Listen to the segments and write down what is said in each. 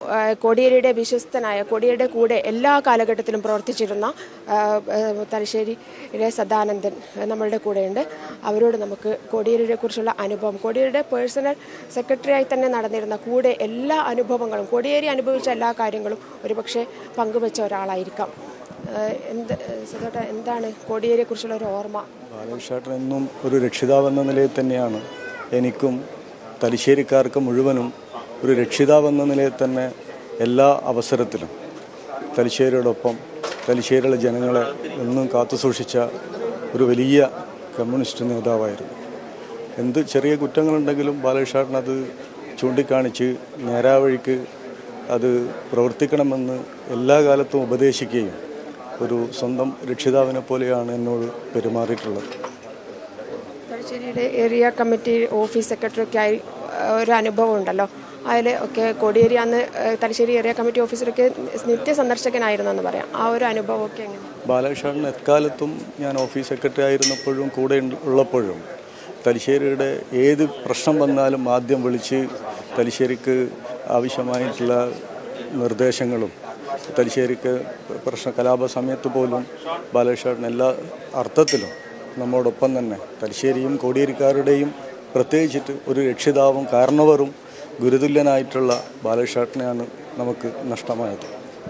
ആ, കോടിയേരിയുടെ വിശ്വസ്തനായ കോടിയേരിയുടെ കൂടെ എല്ലാ കാലഘട്ടത്തിലും പ്രവർത്തിച്ചിരുന്ന ആ, ആ, തലശ്ശേരിയിലെ സദാനന്ദൻ നമ്മളുടെ കൂടെയുണ്ട് അവരോട് നമുക്ക് കോടിയേരിയെ കുറിച്ചുള്ള അനുഭവം കോടിയേരിയുടെ പേഴ്സണൽ സെക്രട്ടറിയായി തന്നെ നടന്നിരുന്ന കൂടെ എല്ലാ അനുഭവങ്ങളും കോടിയേരി അനുഭവിച്ച എല്ലാ കാര്യങ്ങളും ഒരുപക്ഷെ പങ്കുവെച്ച ഒരാളായിരിക്കാം ആ, എന്ത് സദോട്ട എന്താണ് കോടിയേരിയെ കുറിച്ചുള്ള ഒരു ഓർമ്മ ബാലകൃഷ്ണേട്ടൻ എന്നും ഒരു രക്ഷിതാവെന്ന നിലയിൽ തന്നെയാണ് എനിക്കും തലശ്ശേരിക്കാർക്ക് മുഴുവനും ഒരു രക്ഷിതാവെന്ന നിലയിൽ തന്നെ എല്ലാ അവസരത്തിലും തലശ്ശേരിയോടൊപ്പം തലശ്ശേരിയിലെ ജനങ്ങളെ എന്നും കാത്തുസൂക്ഷിച്ച ഒരു വലിയ കമ്മ്യൂണിസ്റ്റ് നേതാവായിരുന്നു എന്ത് ചെറിയ കുറ്റങ്ങളുണ്ടെങ്കിലും ബാലകൃഷ്ണേട്ടൻ അത് ചൂണ്ടിക്കാണിച്ച് നേരാവഴിക്ക് അത് പ്രവർത്തിക്കണമെന്ന് എല്ലാ കാലത്തും ഉപദേശിക്കുകയും ഒരു സ്വന്തം രക്ഷിതാവിനെ പോലെയാണ് എന്നോട് പെരുമാറിയിട്ടുള്ളത് തലശ്ശേരിയുടെ ഏരിയ കമ്മിറ്റി ഓഫീസ് സെക്രട്ടറിയൊക്കെ ആയി ആ, ഒരു അനുഭവം ഉണ്ടല്ലോ അതിൽ ഒക്കെ കോടിയേരി അന്ന് ആ, തലശ്ശേരി ഏരിയ കമ്മിറ്റി ഓഫീസിലൊക്കെ നിത്യ സന്ദർശകനായിരുന്നു എന്ന് പറയാം ആ ഒരു അനുഭവമൊക്കെ എങ്ങനെ ബാലകൃഷ്ണൻ എക്കാലത്തും ഞാൻ ഓഫീസ് സെക്രട്ടറി ആയിരുന്നപ്പോഴും കൂടെ ഉണ്ട്- ഉള്ളപ്പോഴും തലശ്ശേരിയുടെ ഏത് പ്രശ്നം വന്നാലും ആദ്യം വിളിച്ച് തലശ്ശേരിക്ക് ആവശ്യമായിട്ടുള്ള നിർദ്ദേശങ്ങളും തലശ്ശേരിക്ക് പ്രശ്ന കലാപ സമയത്ത് പോലും ബാലകൃഷ്ണൻ എല്ലാ അർത്ഥത്തിലും നമ്മോടൊപ്പം തന്നെ തലശ്ശേരിയും കോടിയേരിക്കാരുടെയും പ്രത്യേകിച്ചിട്ട് ഒരു രക്ഷിതാവും കാരണവറും ഗുരുതുല്യനായിട്ടുള്ള ബാലകൃഷ്ണനെയാണ് നമുക്ക് നഷ്ടമായത്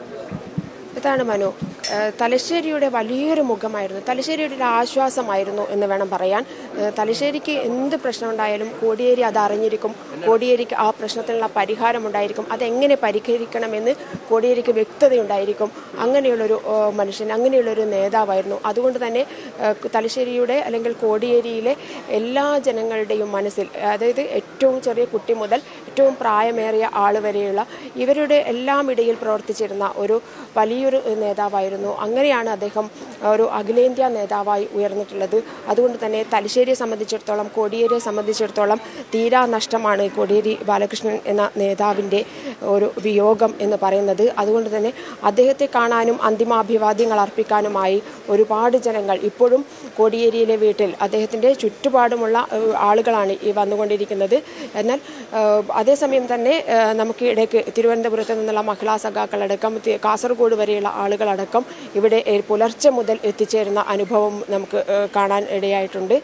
ഇതാണ് മനു ഏഹ് തലശ്ശേരിയുടെ വലിയൊരു മുഖമായിരുന്നു തലശ്ശേരിയുടെ ഒരു ആശ്വാസമായിരുന്നു എന്ന് വേണം പറയാൻ ഏഹ് തലശ്ശേരിക്ക് എന്ത് പ്രശ്നം ഉണ്ടായാലും കോടിയേരി അത് അറിഞ്ഞിരിക്കും കോടിയേരിക്ക് ആ പ്രശ്നത്തിനുള്ള പരിഹാരം ഉണ്ടായിരിക്കും അതെങ്ങനെ പരിഹരിക്കണമെന്ന് കോടിയേരിക്ക് വ്യക്തതയുണ്ടായിരിക്കും അങ്ങനെയുള്ളൊരു ഏഹ് മനുഷ്യൻ അങ്ങനെയുള്ളൊരു നേതാവായിരുന്നു അതുകൊണ്ട് തന്നെ ഏഹ് തലശ്ശേരിയുടെ അല്ലെങ്കിൽ കോടിയേരിയിലെ എല്ലാ ജനങ്ങളുടെയും മനസ്സിൽ അതായത് ഏറ്റവും ചെറിയ കുട്ടി മുതൽ ഏറ്റവും പ്രായമേറിയ ആൾ വരെയുള്ള ഇവരുടെ എല്ലാം ഇടയിൽ പ്രവർത്തിച്ചിരുന്ന ഒരു വലിയൊരു നേതാവായിരുന്നു അങ്ങനെയാണ് അദ്ദേഹം ഒരു അഖിലേന്ത്യാ നേതാവായി ഉയർന്നിട്ടുള്ളത് അതുകൊണ്ട് തന്നെ തലശ്ശേരിയെ സംബന്ധിച്ചിടത്തോളം കോടിയേരിയെ സംബന്ധിച്ചിടത്തോളം തീരാ നഷ്ടമാണ് കോടിയേരി ബാലകൃഷ്ണൻ എന്ന നേതാവിൻ്റെ ഒരു വിയോഗം എന്ന് പറയുന്നത് അതുകൊണ്ട് തന്നെ അദ്ദേഹത്തെ കാണാനും അന്തിമാഭിവാദ്യങ്ങൾ അർപ്പിക്കാനുമായി ഒരുപാട് ജനങ്ങൾ ഇപ്പോഴും കോടിയേരിയിലെ വീട്ടിൽ അദ്ദേഹത്തിൻ്റെ ചുറ്റുപാടുമുള്ള ഏഹ്, ആളുകളാണ് ഈ വന്നുകൊണ്ടിരിക്കുന്നത് എന്നാൽ ഏഹ്, അതേസമയം തന്നെ ഏഹ്, നമുക്ക് ഇടയ്ക്ക് തിരുവനന്തപുരത്ത് നിന്നുള്ള മഹിളാ സഖാക്കളടക്കം തി- കാസർഗോഡ് വരെയുള്ള ആളുകളടക്കം ഇവിടെ ഏഹ്, പുലർച്ചെ മുതൽ എത്തിച്ചേരുന്ന അനുഭവം നമുക്ക് ഏഹ്, കാണാൻ ഇടയായിട്ടുണ്ട്